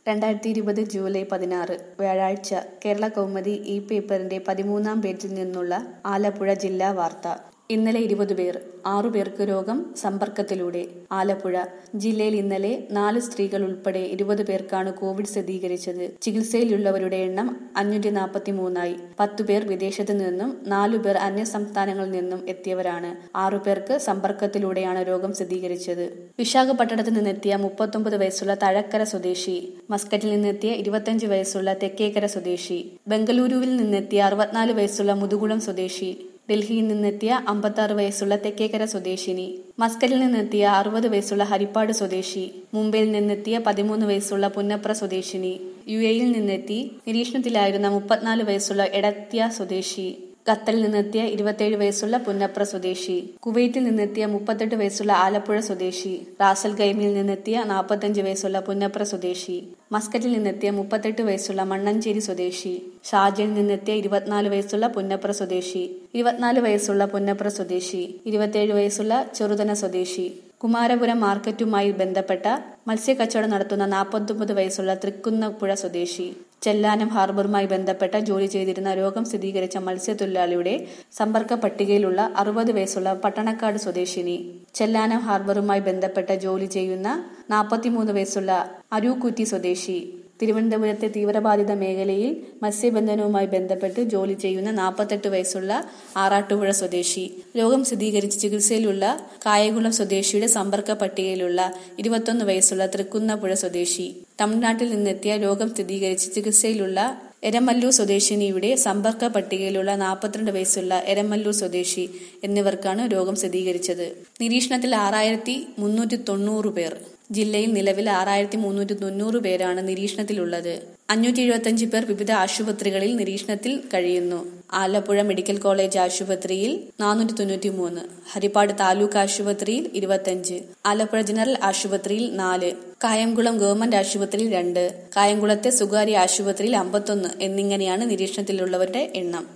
രണ്ടായിരത്തി ഇരുപത് ജൂലൈ പതിനാറ് വ്യാഴാഴ്ച കേരള കൗമുദി ഈ പേപ്പറിന്റെ പതിമൂന്നാം പേജിൽ നിന്നുള്ള ആലപ്പുഴ ജില്ലാ വാർത്ത ഇന്നലെ ഇരുപത് പേർ ആറുപേർക്ക് രോഗം സമ്പർക്കത്തിലൂടെ ആലപ്പുഴ ജില്ലയിൽ ഇന്നലെ നാല് സ്ത്രീകൾ ഉൾപ്പെടെ ഇരുപത് പേർക്കാണ് കോവിഡ് സ്ഥിരീകരിച്ചത് ചികിത്സയിലുള്ളവരുടെ എണ്ണം അഞ്ഞൂറ്റി നാൽപ്പത്തി മൂന്നായി പത്തു പേർ വിദേശത്തു നിന്നും നാലു പേർ അന്യ സംസ്ഥാനങ്ങളിൽ നിന്നും എത്തിയവരാണ് ആറുപേർക്ക് സമ്പർക്കത്തിലൂടെയാണ് രോഗം സ്ഥിരീകരിച്ചത് വിശാഖപട്ടണത്ത് നിന്നെത്തിയ മുപ്പത്തൊമ്പത് വയസ്സുള്ള തഴക്കര സ്വദേശി മസ്കറ്റിൽ നിന്നെത്തിയ ഇരുപത്തഞ്ച് വയസ്സുള്ള തെക്കേക്കര സ്വദേശി ബംഗളൂരുവിൽ നിന്നെത്തിയ അറുപത്തിനാല് വയസ്സുള്ള മുതുകുളം സ്വദേശി ഡൽഹിയിൽ നിന്നെത്തിയ അമ്പത്താറ് വയസ്സുള്ള തെക്കേക്കര സ്വദേശിനി മസ്കറ്റിൽ നിന്നെത്തിയ അറുപത് വയസ്സുള്ള ഹരിപ്പാട് സ്വദേശി മുംബൈയിൽ നിന്നെത്തിയ പതിമൂന്ന് വയസ്സുള്ള പുന്നപ്ര സ്വദേശിനി യു എയിൽ നിന്നെത്തി നിരീക്ഷണത്തിലായിരുന്ന മുപ്പത്തിനാല് വയസ്സുള്ള എടത്യ സ്വദേശി ഖത്തറിൽ നിന്നെത്തിയ ഇരുപത്തിയേഴ് വയസ്സുള്ള പുന്നപ്ര സ്വദേശി കുവൈറ്റിൽ നിന്നെത്തിയ മുപ്പത്തെട്ട് വയസ്സുള്ള ആലപ്പുഴ സ്വദേശി റാസൽ ഗൈമിൽ നിന്നെത്തിയ നാൽപ്പത്തഞ്ച് വയസ്സുള്ള പുന്നപ്ര സ്വദേശി മസ്കറ്റിൽ നിന്നെത്തിയ മുപ്പത്തെട്ട് വയസ്സുള്ള മണ്ണഞ്ചേരി സ്വദേശി ഷാർജയിൽ നിന്നെത്തിയ ഇരുപത്തിനാല് വയസ്സുള്ള പുന്നപ്ര സ്വദേശി ഇരുപത്തിനാല് വയസ്സുള്ള പുന്നപ്ര സ്വദേശി ഇരുപത്തിയേഴ് വയസ്സുള്ള ചെറുതന സ്വദേശി കുമാരപുരം മാർക്കറ്റുമായി ബന്ധപ്പെട്ട മത്സ്യക്കച്ചവടം നടത്തുന്ന നാൽപ്പത്തൊമ്പത് വയസ്സുള്ള തൃക്കുന്നപ്പുഴ സ്വദേശി ചെല്ലാനം ഹാർബറുമായി ബന്ധപ്പെട്ട ജോലി ചെയ്തിരുന്ന രോഗം സ്ഥിരീകരിച്ച മത്സ്യത്തൊഴിലാളിയുടെ സമ്പർക്ക പട്ടികയിലുള്ള അറുപത് വയസ്സുള്ള പട്ടണക്കാട് സ്വദേശിനി ചെല്ലാനം ഹാർബറുമായി ബന്ധപ്പെട്ട ജോലി ചെയ്യുന്ന നാൽപ്പത്തിമൂന്ന് വയസ്സുള്ള അരൂക്കുറ്റി സ്വദേശി തിരുവനന്തപുരത്തെ തീവ്രബാധിത മേഖലയിൽ മത്സ്യബന്ധനവുമായി ബന്ധപ്പെട്ട് ജോലി ചെയ്യുന്ന നാൽപ്പത്തെട്ട് വയസ്സുള്ള ആറാട്ടുപുഴ സ്വദേശി രോഗം സ്ഥിരീകരിച്ച് ചികിത്സയിലുള്ള കായകുളം സ്വദേശിയുടെ സമ്പർക്ക പട്ടികയിലുള്ള ഇരുപത്തൊന്ന് വയസ്സുള്ള തൃക്കുന്നപ്പുഴ സ്വദേശി തമിഴ്നാട്ടിൽ നിന്നെത്തിയ രോഗം സ്ഥിരീകരിച്ച് ചികിത്സയിലുള്ള എരമല്ലൂർ സ്വദേശിനിയുടെ സമ്പർക്ക പട്ടികയിലുള്ള നാൽപ്പത്തിരണ്ട് വയസ്സുള്ള എരമല്ലൂർ സ്വദേശി എന്നിവർക്കാണ് രോഗം സ്ഥിരീകരിച്ചത് നിരീക്ഷണത്തിൽ ആറായിരത്തി മുന്നൂറ്റി തൊണ്ണൂറ് പേർ ജില്ലയിൽ നിലവിൽ ആറായിരത്തി മുന്നൂറ്റി തൊണ്ണൂറ് പേരാണ് നിരീക്ഷണത്തിലുള്ളത് അഞ്ഞൂറ്റി എഴുപത്തിയഞ്ച് പേർ വിവിധ ആശുപത്രികളിൽ നിരീക്ഷണത്തിൽ കഴിയുന്നു ആലപ്പുഴ മെഡിക്കൽ കോളേജ് ആശുപത്രിയിൽ നാനൂറ്റി തൊണ്ണൂറ്റി മൂന്ന് ഹരിപ്പാട് താലൂക്ക് ആശുപത്രിയിൽ ഇരുപത്തിയഞ്ച് ആലപ്പുഴ ജനറൽ ആശുപത്രിയിൽ നാല് കായംകുളം ഗവൺമെന്റ് ആശുപത്രിയിൽ രണ്ട് കായംകുളത്തെ സ്വകാര്യ ആശുപത്രിയിൽ അമ്പത്തൊന്ന് എന്നിങ്ങനെയാണ് നിരീക്ഷണത്തിലുള്ളവരുടെ എണ്ണം